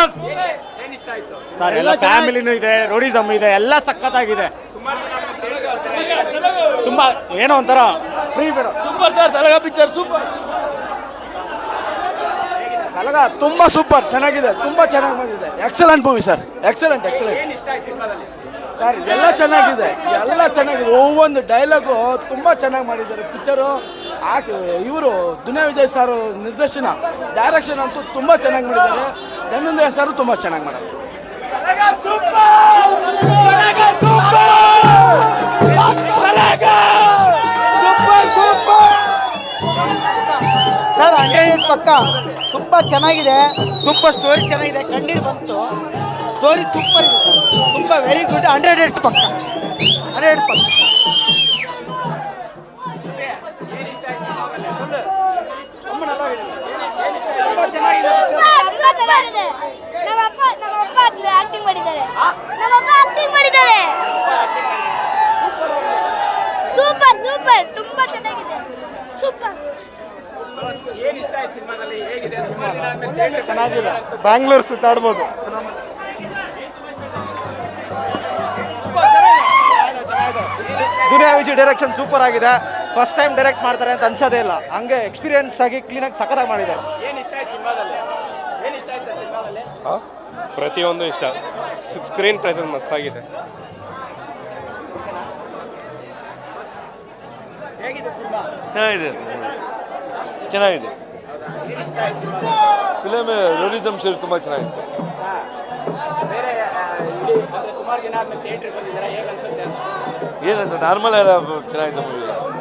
mass sir ಎಲ್ಲ ಫ್ಯಾಮಿಲಿನೂ ಇದೆ rowdyism ಇದೆ ಎಲ್ಲ ಸಖತ್ತಾಗಿದೆ ತುಂಬಾ ಏನೋ ಒಂಥರ ಫ್ರೀ ಬೇಡ super sir Salaga picture super Salaga ತುಂಬ ಸೂಪರ್ ಚೆನ್ನಾಗಿದೆ ತುಂಬ ಚೆನ್ನಾಗಿ ಬಂದಿದೆ excellent movie sir excellent excellent sir ಎಲ್ಲ ಚೆನ್ನಾಗಿದೆ ಎಲ್ಲ ಚೆನ್ನಾಗಿದೆ ಒவ்வೊಂದು ಡೈಲಾಗು ತುಂಬ ಚೆನ್ನಾಗಿ ಮಾಡಿದ್ದಾರೆ ಪಿಕ್ಚರು ಆಕೆ ಇವರು ದುನಿಯಾ ವಿಜಯ್ ಸರ್ ನಿರ್ದೇಶನ ಡೈರೆಕ್ಷನ್ ಅಂತೂ ತುಂಬ ಚೆನ್ನಾಗಿ ಮಾಡಿದ್ದಾರೆ ಧರ್ಮೇಂದ್ರ ಸರ್ ತುಂಬ ಚೆನ್ನಾಗಿ ಮಾಡಿದ್ದಾರೆ ಸರ್ ಹಂಡ್ರೆಡ್ ಪಕ್ಕ ತುಂಬ ಚೆನ್ನಾಗಿದೆ ಸೂಪರ್ ಸ್ಟೋರಿ ಚೆನ್ನಾಗಿದೆ ಕಣ್ಣೀರು ಬಂತು ಸ್ಟೋರಿ ಸೂಪರ್ ಇದೆ ಸರ್ ತುಂಬ ವೆರಿ ಗುಡ್ ಹಂಡ್ರೆಡ್ ಏಟ್ಸ್ ಪಕ್ಕ ಹಂಡ್ರೆಡ್ ಪಕ್ಕ ತುಂಬ ಚೆನ್ನಾಗಿದೆ ತುಂಬಾ ಚೆನ್ನಾಗಿದೆ ನಮ್ಮಪ್ಪ ನಮ್ಮಪ್ಪ ಆಕ್ಟಿಂಗ್ ಮಾಡಿದ್ದಾರೆ ನಮ್ಮಪ್ಪ ಆಕ್ಟಿಂಗ್ ಮಾಡಿದ್ದಾರೆ ಸೂಪರ್ ಸೂಪರ್ ತುಂಬಾ ಚೆನ್ನಾಗಿದೆ ಸೂಪರ್ ಚೆನ್ನಾಗಿದೆ ಬ್ಯಾಂಗ್ಳೂರ್ ಸುತ್ತಾಡ್ಬೋದು ದುನಿಯಾ ವಿಜಯ್ ಡೈರೆಕ್ಷನ್ ಸೂಪರ್ ಆಗಿದೆ ಫಸ್ಟ್ ಟೈಮ್ ಡೈರೆಕ್ಟ್ ಮಾಡ್ತಾರೆ ಅಂತ ಅನ್ಸೋದೇ ಇಲ್ಲ ಹಂಗೆ ಎಕ್ಸ್ಪೀರಿಯನ್ಸ್ ಆಗಿ ಕ್ಲೀನಾಗಿ ಸಖತ್ತಾಗಿ ಮಾಡಿದ್ದಾರೆ ಪ್ರತಿಯೊಂದು ಇಷ್ಟ ಸ್ಕ್ರೀನ್ ಪ್ರೆಸೆನ್ಸ್ ಮಸ್ತಾಗಿದೆ ಚೆನ್ನಾಗಿದೆ ಚೆನ್ನಾಗಿದೆ ಫಿಲಮ್ ರೋಡಿಸಮ್ ಸೇರಿ ತುಂಬ ಚೆನ್ನಾಗಿತ್ತು ಏನಂತ ನಾರ್ಮಲ್ ಎಲ್ಲ ಚೆನ್ನಾಗಿದೆ ಮೂವಿ